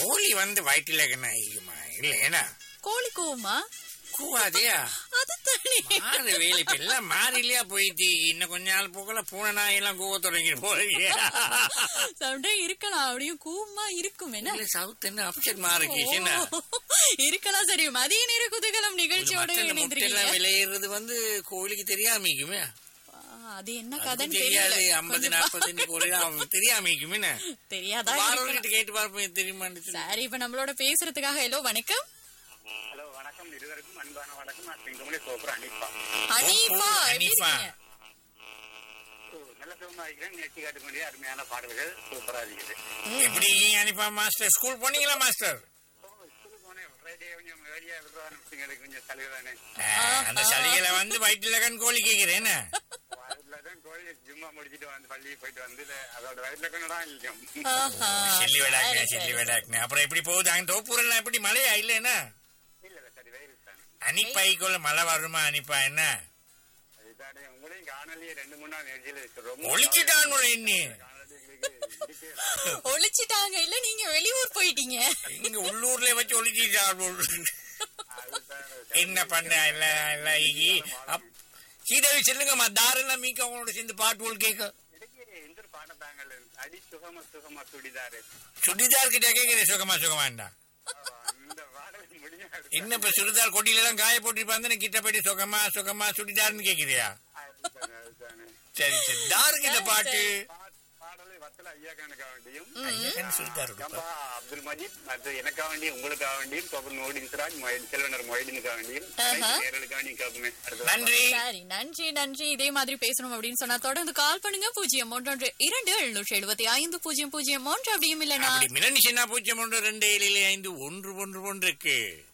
கோழி வந்து வயிற்றுல ஆகிக்குமா இல்ல ஏன்னா கோழி கூவுமா கூவாதையா அது தானே மாறு வேலை இப்ப எல்லாம் மாறிலையா போயிட்டு இன்னும் கொஞ்ச நாள் போகல பூனை நாய் எல்லாம் கூவ தொடங்கி போறீங்க சம்டைம் இருக்கலாம் அப்படியும் கூவமா இருக்கும் என்ன இல்ல சவுத் என்ன அப்செட் மாறுக்கு என்ன ஓ, இருக்கலாம் சரி மதிய நேர குதூகலம் நிகழ்ச்சியோட மத்த இந்த முட்டை இணைந்திருக்கீங்க எல்லாம் விளையிறது வந்து கோழிக்கு தெரியாமிக்குமே ஆ, அது என்ன அது கதைன்னு தெரியாது தெரியல ஐம்பது கொஞ்சம் நாற்பது கோழி அவன் தெரியாமிக்குமே என்ன தெரியாதா இருக்கலாம். வாரவர்கிட்ட கேட்டு பார்ப்போம் தெரியுமான்னு சரி இப்ப நம்மளோட பேசுறதுக்காக ஹலோ வணக்கம் ஹலோ வணக்கம் இருவருக்கும் அன்பான வணக்கம் நான் சிங்கமலை சோப்பர் அனிப்பா ஹனீஃபா எப்படி ஹனீஃபா. இருக்கீங்க நல்ல சுகமா இருக்கிறேன் நேர்த்தி காட்டுக்கூடிய அருமையான பாடல்கள் சூப்பரா இருக்குது எப்படி இருக்கீங்க அனிப்பா மாஸ்டர் ஸ்கூல் போனீங்களா மாஸ்டர் ஓ, ஸ்கூலுக்கு போனேன் ஃப்ரைடே கொஞ்சம் வெளியே விடுறாங்க எங்களுக்கு கொஞ்சம் சலுகை தானே ஆ, அந்த சளிகளை வந்து வயிற்றுல கண் கோழி கேக்குறேன் என்ன அதுல தான் கோயில் ஜும்மா முடிச்சிட்டு வந்து பள்ளிக்கு போயிட்டு வந்து அதோட வயதுல கொஞ்சம் தான் இருக்கும் ஆஹா, செல்லி விடாக்குனே சரி, செல்லி சரி. விடாக்குனே அப்புறம் எப்படி போகுது அங்க தோப்பூரெல்லாம் எப்படி மழையா இல்லைன்னா இல்ல இல்ல சரி வெயில் தானே அனிப்பாய்க்குள்ள மழை வருமா அனிப்பா என்ன அதுதானே உங்களையும் காணொலியே ரெண்டு மூணு நாள் நிகழ்ச்சியில் ரொம்ப ஒழிச்சிட்டான் இன்னி காணொலி எங்களுக்கு இருக்கே ஒளிச்சிட்டாங்க இல்ல நீங்க வெளியூர் போயிட்டீங்க இங்க உள்ளூர்ல வச்சு ஒழிச்சிட்டான் அதுதான் என்ன பண்ண இல்ல இல்ல ஈகி அப்- சீதாவி செல்லுங்கம்மா தாரெல்லாம் மீக்க அவங்களோட சேர்ந்து பாட்டு போல் கேட்க எனக்கு எந்த ஒரு பாடம் தாங்கள் அடி சுகமா சுகமா சுடிதாரு சுடிதார் கிட்ட கேக்குறேன் சுகமா சுகமாண்டா இந்த பாடல் முடியாது என்ன இப்ப சுடிதார் கொடியில எல்லாம் காய போட்டிருப்பாந்து கிட்ட போயிட்டு சுகமா சுகமா சுடிதார்னு கேக்குறியா அதுதானே அதுதானே சரி சரி தாரு கிட்ட பாட்டு பா- பாடலை வத்தல ஐயாக்கானுக்காக வேண்டியும் ஐயக்கன் சுடிதார் கொடுப்பா. கம்பா அப்துல் மஜீத் மற்ற எனக்காக வேண்டியும் உங்களுக்காக வேண்டியும் தொகுல் நோடின் சிராஜ் மொய்தீன் செல்வனர் மொய்தீனுக்காக வேண்டியும் ஆஹா. நேரலுக்காக வேண்டியும் கேட்போமே அடுத்த நன்றி சரி நன்றி நன்றி இதே மாதிரி பேசணும் அப்படின்னு சொன்னா தொடர்ந்து கால் பண்ணுங்க பூஜ்ஜியம் ஒன்றொன்று இரண்டு எழுநூற்றி எழுபத்தி ஐந்து பூஜ்ஜியம் பூஜ்ஜியம் ஒன்று அப்படியும் இல்லைனா அப்படி மிலனி சின்ன பூஜ்ஜியம் ஒன்று ரெண்டு ஏழு ஏழு ஐந்து ஒன்று ஒன்று ஒன்றுக்கு